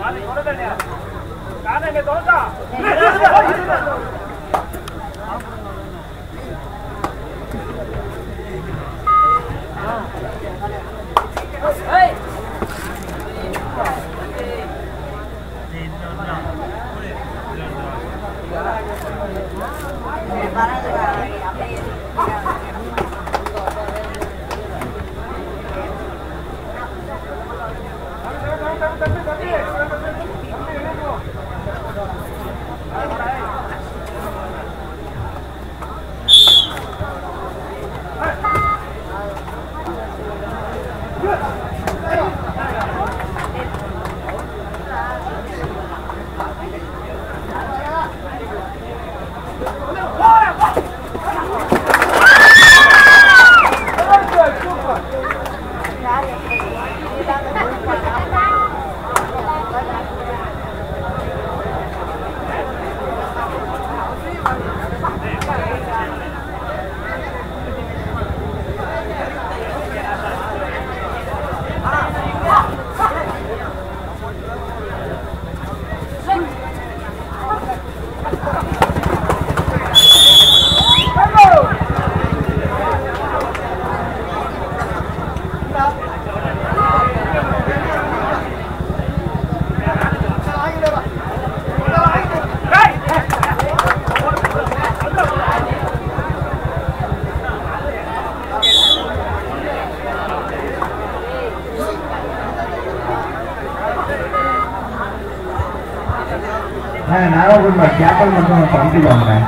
நான் நாகப்பட்டினம் கேப்பல் மட்டும் பகுதி வாங்கினேன்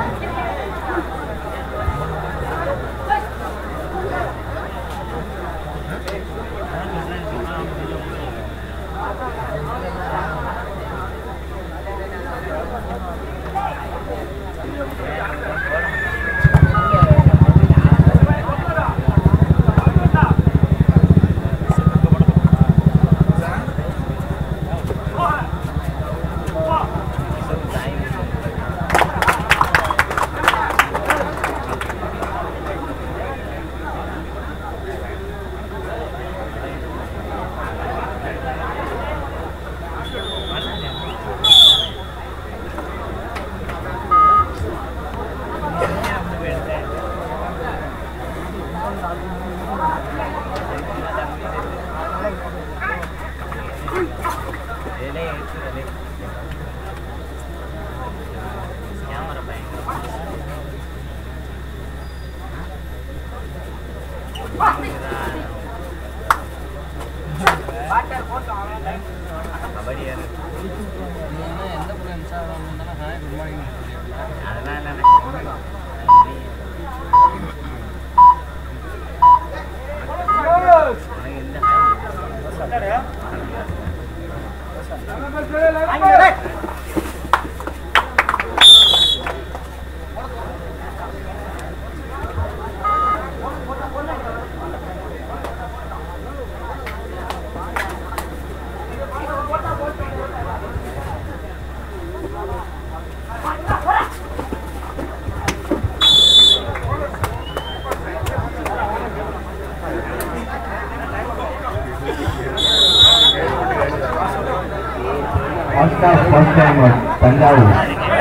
first half first timer Thanjavur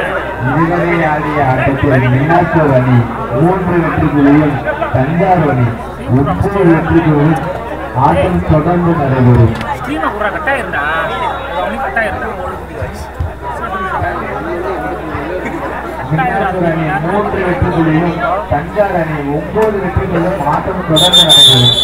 இதுவரை ஆடிய ஆட்டத்தில் மீனாட்சூர் அணி மூன்று வெற்றிகளையும் தஞ்சாவூர் அணி ஒன்பது வெற்றிகளும் ஆட்டம் தொடர்ந்து நடைபெறும் ஸ்க்ரீனை கூட கட்டாயிருந்தா அவனுக்கு கட்டாயிருந்தா மீனாட்சூர் அணி மூன்று வெற்றிகளையும் தஞ்சாவூர் அணி ஒன்பது வெற்றிகளும் ஆட்டம் தொடர்ந்து நடைபெறும்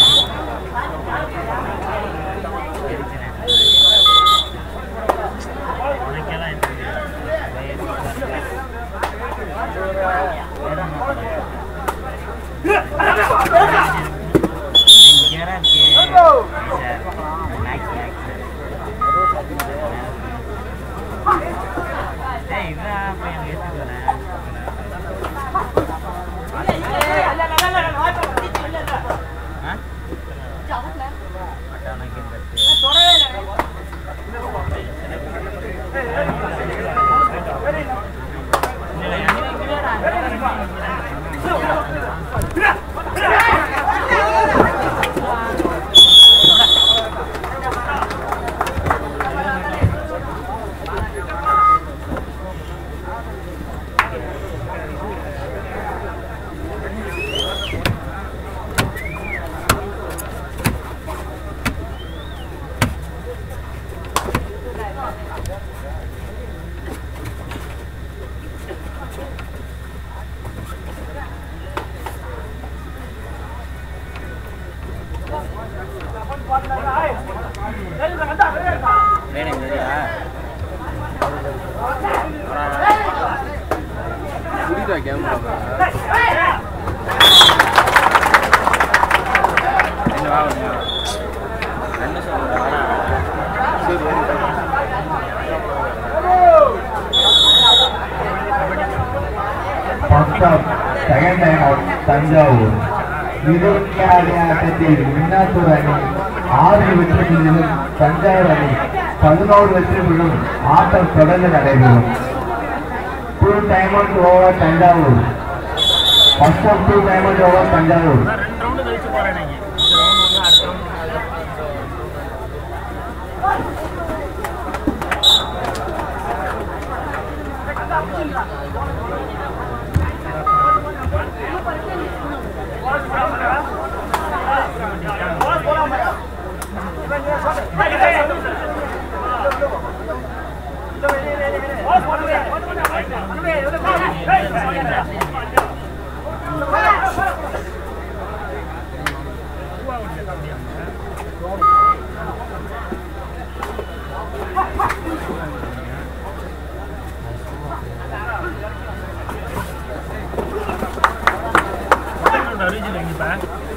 first half second time out Thanjavur இருபத்தி ஆறு ஆட்டத்தில் மின்னாத்தூர் அணி ஆறு வெற்றி புள்ளிகளும் தஞ்சாவூர் அணி பதினோரு வெற்றி புள்ளியும் ஆட்டம் தொடர்ந்து நடைபெறும் two time out over Thanjavur first half two time out over Thanjavur நான் ரெண்டு ரவுண்டு கழிச்சு போறேன் நீங்க இந்த ரவுண்ட் ஒன்று அடுத்த ரவுண்ட் ஒரிஜினல் எங்கப்பா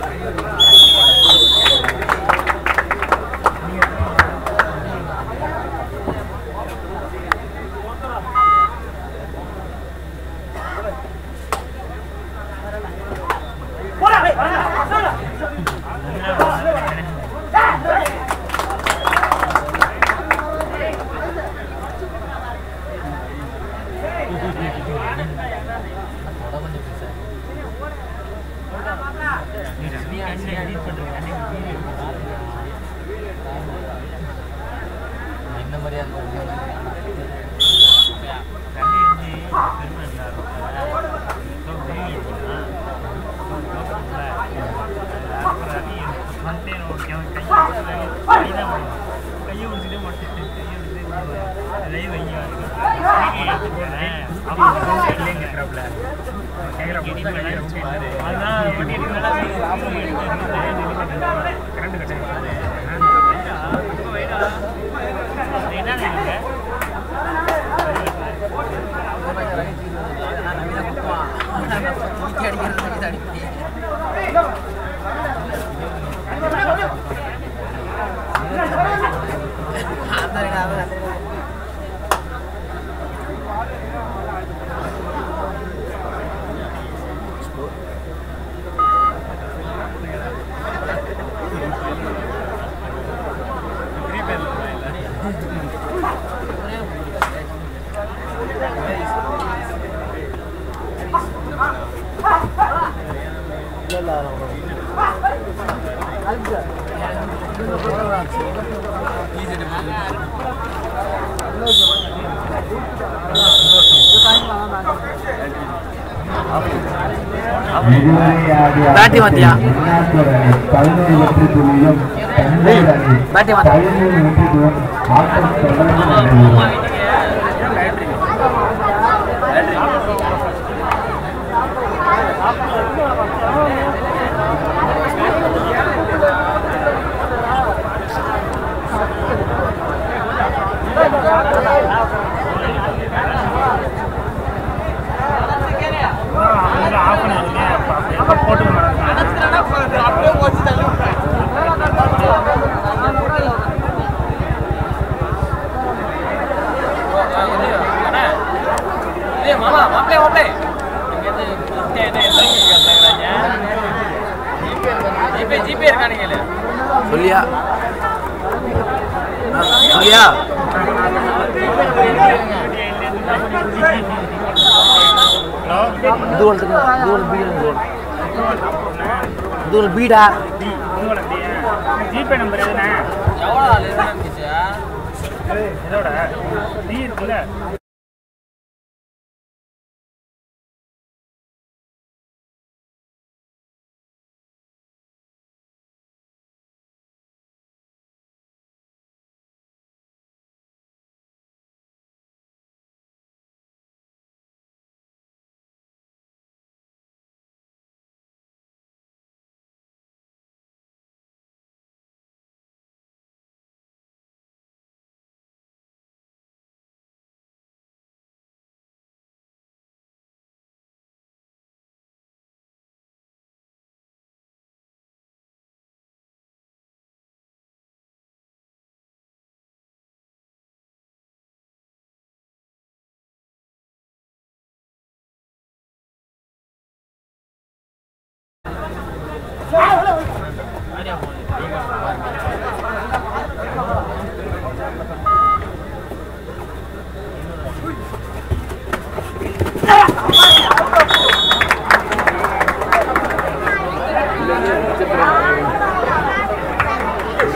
இந்த மாதிரியா இதுவரை ஆடிய பேட்டி மாத்தியா? ஆட்டத்தில் மின்னாத்தூர் அணி பதினேழு வெற்றி புள்ளியும் தஞ்சாவூர் அணி பேட்டி மாத்தியா? பதிமூணு வெற்றி புள்ளியும் ஆட்டம் தொடர்ந்து நடைபெறும் ஆஃப் பண்ணிருக்கீங்க அப்போ போட்டு சொல்லியா சொல்லியா இது ஒன்று இது ஒன்று பீடு இது ஒன்று பீடா ஜிபே நம்பர் எதுண்ணே இதோட டீ இருக்குல்ல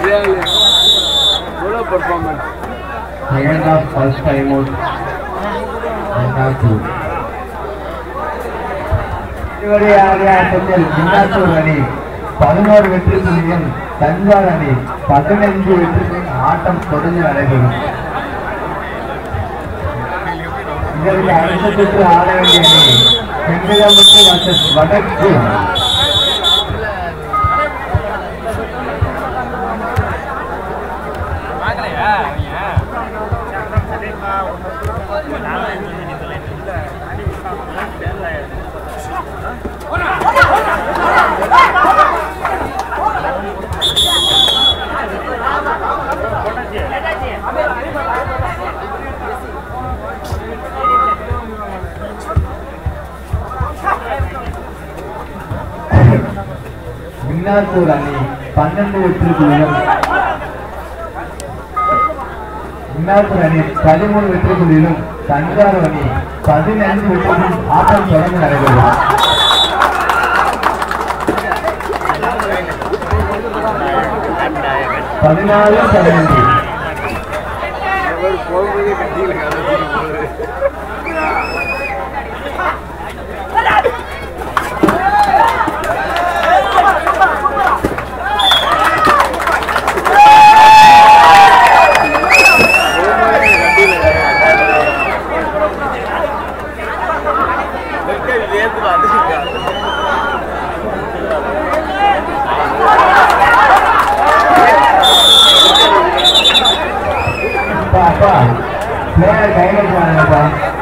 Second half first time out. Second two. இதுவரை ஆடிய ஆட்டத்தில் மின்னாத்தூர் அணி பதினோரு வெற்றி புள்ளியும் தஞ்சாவூர் அணி பதினைந்து வெற்றி புள்ளியும் ஆட்டம் தொடர்ந்து நடைபெறும் இதற்கு அடுத்த சுற்று ஆட வேண்டிய அணி செங்கலமுத்து வர்சஸ் வடக்கு பார்க்கலையா மின்னாத்தூர் அணி பன்னெண்டு வெற்றி புள்ளியும் மின்னாத்தூர் அணி பதிமூணு வெற்றி புள்ளியிலும் தஞ்சாவூர் அணி பதினைந்து வெற்றி புள்ளியும் ஆட்டம் தொடர்ந்து நடைபெறும் பதினாலு பதினைந்து அப்பா அப்பா பிளேயர் கையில போனாங்கப்பா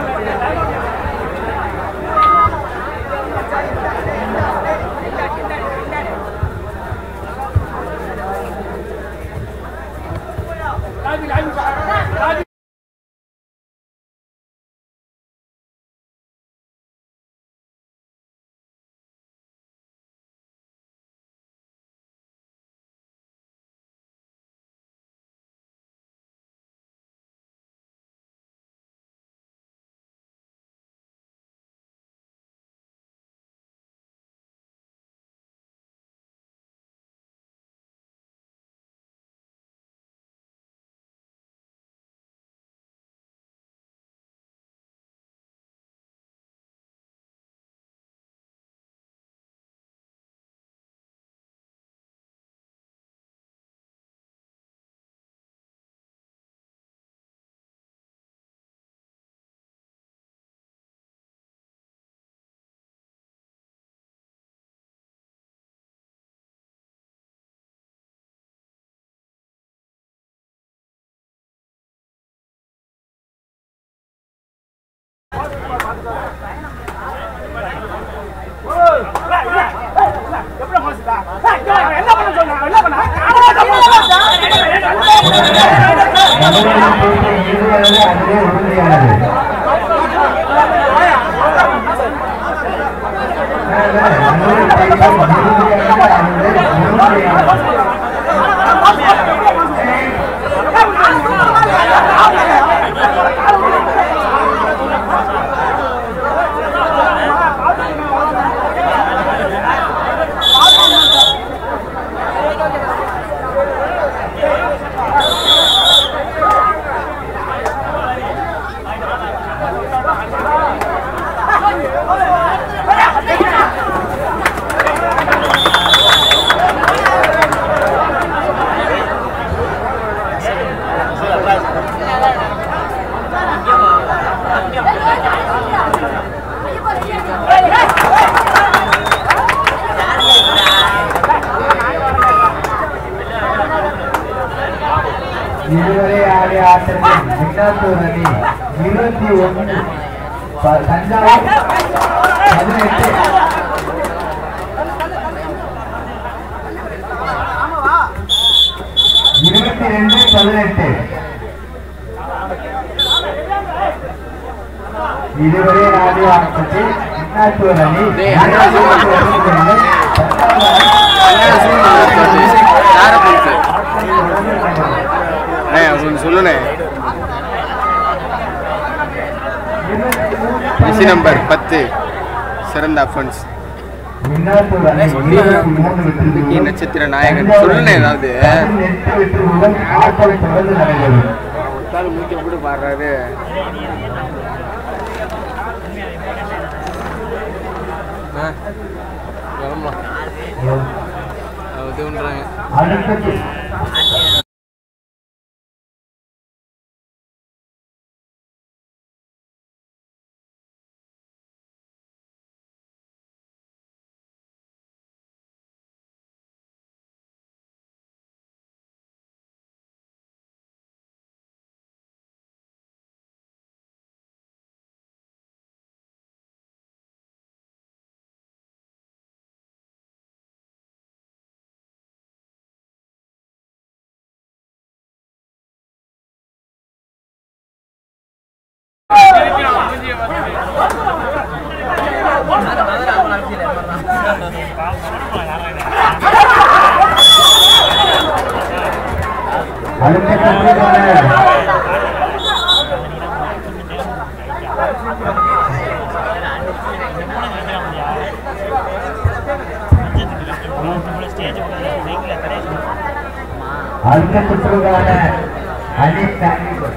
மதுரையில் போட்டி இறுதியானது அதுவே உறுதியானது மதுரை போட்டி இறுதியானது அதுவே உறுதியானது இதுவரை ஆடிய ஆட்டத்தில் மின்னாத்தூர் அணி இருபத்தி ஒன்று ப- தஞ்சாவூர் பதினெட்டு இருபத்தி ரெண்டு பதினெட்டு இதுவரை ஆடிய ஆட்டத்தில் மின்னாத்தூர் அணி இருபத்தி ஒன்று பதினெட்டு, தஞ்சாவூர் சொல்லுண்ணே இருபத்தி மூணு எசி நம்பர் பத்து சிறந்த அஃபன்ஸ் மின்னாத்தூர் அணி இருபத்தி மூணு வெற்றிகளுடன் நட்சத்திர நாயகன். தஞ்சாவூர் சொல்லுண்ணே அணி ஏதாவது. பதினெட்டு வெற்றிகளுடன் ஆட்டம் தொடர்ந்து நடைபெறும் மூச்சு எப்படி பாடுறாரு கிளம்பலாம் இதுன்றாங்க அடுத்தது அடுத்த சுற்றுக்கான அடுத்த சுற்றுக்கான அணி தனிகள்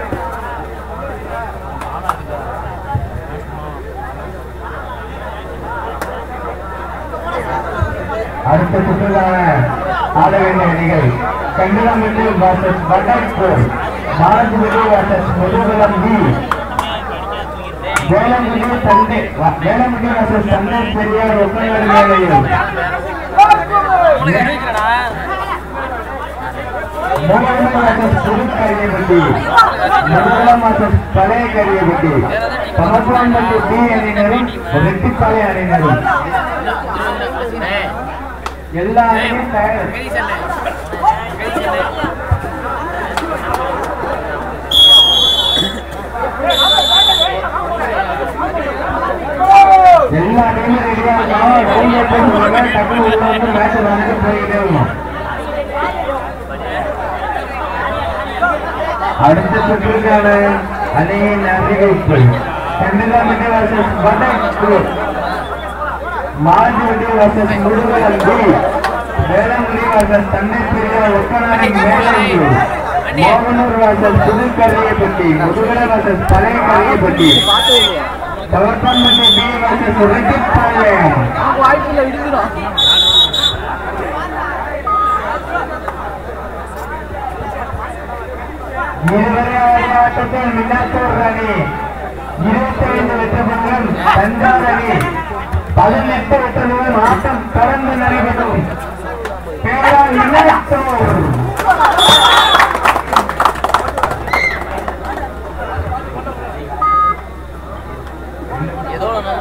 அடுத்த சுற்றுக்கான ஆட வேண்டிய அணிகள் கண்டிலமிட்டு வாசஸ் வடக்கோல் மானந்திபுரி வாசஸ் முதுகுளம் பி வேளங்குடி தந்தை வேளங்குடி வாசஸ் தந்தை பெரியார் ஒப்பந்தம் வேலையில் மூலவரம் வாசஸ் புது கரியப்பட்டி முதுகுளம் வாசஸ் பழைய கரியப்பட்டி சமத்துவம்பட்டி பி அணியினரும் ரெட்டிப்பாளைய அணியினரும் எல்லா அணியும் தயார் எல்லா அணியும் ரெடியா இருக்கணும் ரவுண்ட் எப்படி சொல்லுங்க டக்குனு உள்ள வந்து மேட்ச் விளையாண்டு போய்கிட்டே இருக்கணும் அடுத்த சுற்றுக்கான அணியின் அறிவிப்பு கண்டிலாமிட்டி வர்சஸ் வடக்கு மாஜிவட்டி versus Murugan B Velangudi versus தன்னை பெரியார் ஒப்பனாடி மேலூர் மோகனூர் வர்சஸ் புது கரையப்பட்டி முதுகலை வர்சஸ் பழைய கரையப்பட்டி தவர்பன்பட்டி பி வர்சஸ் ரெட்டிப்பாளையம் வாய்ப்புல இடிஞ்சிடும் இதுவரை ஆட்டத்தில் மின்னாத்தூர் அணி இருபத்தி ஐந்து வெற்றிகளுடன் தஞ்சாவூர் அணி பதினெட்டு வெற்றிகளுடன் ஆட்டம் தொடர்ந்து நடைபெறும் பேரா மின்னாத்தூர் ஏதோ ஒண்ணு.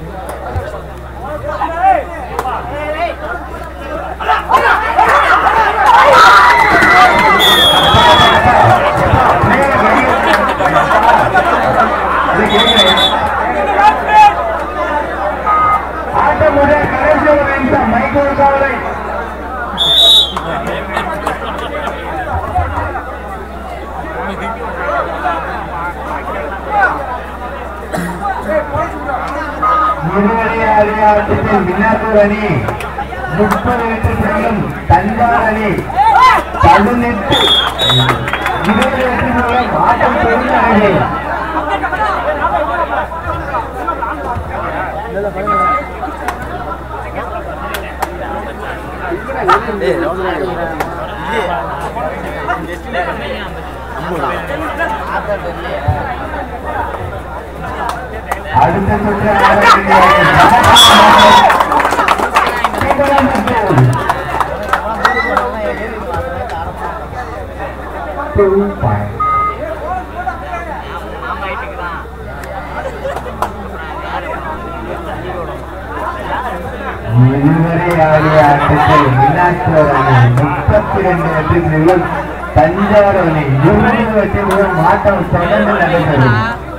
ஆட்டமுடைய கடைசி ஒரு நிமிஷம் மைக்கோல் காவலை இருவரை அதிகாரத்தில் மின்னாத்தூர் அணி முப்பது வெற்றிகளும் தஞ்சாவூர் அணி பதினெட்டு இருபது வெற்றிகளும் ஆட்டம் தொடர்ந்து நடைபெறும் ஏய், round ல இருக்கு. அடுத்த சுற்று இதுவரை ஆடிய ஆட்டத்தில் மீனாட்சியோர் அணி முப்பத்தி ரெண்டு வெற்றிகளுடன் தஞ்சாவூர் அணி இருபது வெற்றிகளுடன் ஆட்டம் தொடர்ந்து நடைபெறும்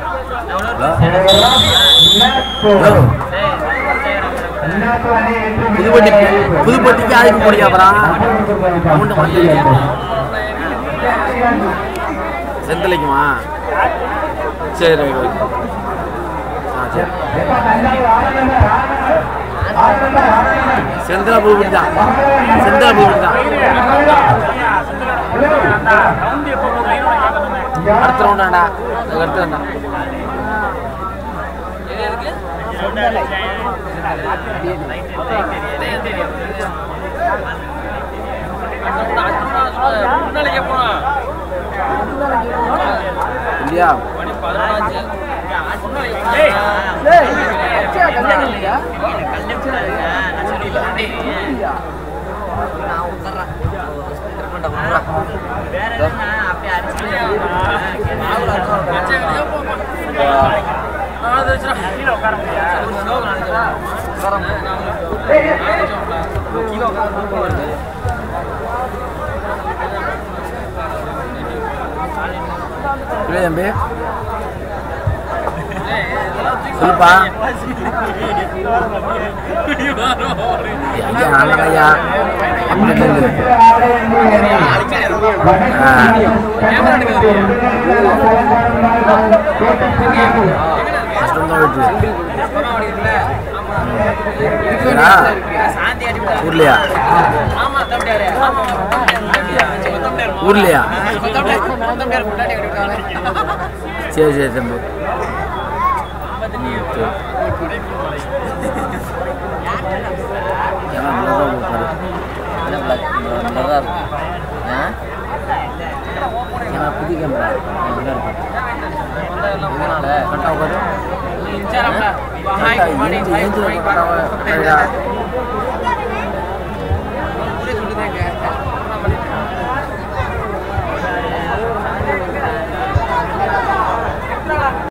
மீனாட்சியோர் புதுப்பட்டி புதுப்பட்டிக்கு ஆதிக்கு போடியா அப்புறம் அமௌண்ட் குறைஞ்சிருக்கா? செந்தலைக்குமா சரி ஓகே ஆ சரி செந்திலா புதுப்பட்டி தான் செந்திலா புதுப்பட்டி தான் அடுத்த ரவுண்டாடா அடுத்த ரவுண்டா இல்லையா இல்லையா தம்பி சொல்லுப்பா ஐயா நாளைக்கு ஐயா அப்படி சொல்லு கஷ்டம்தான் வெற்றி ஏன்னா ஊர்லையா ஊர்லையா சரி சரி தம்பி ம், சரி. ஏன்னா blur ஆ போகுது பாரு. blur ஆ இருக்கு. ஆ? ஏன்னா புது கேமரா blur இருக்கு. இதனால கரெக்டா உட்காரு. கரெக்டா, ஏஞ்சி- ஏஞ்சி கரெக்டா உட்காரு.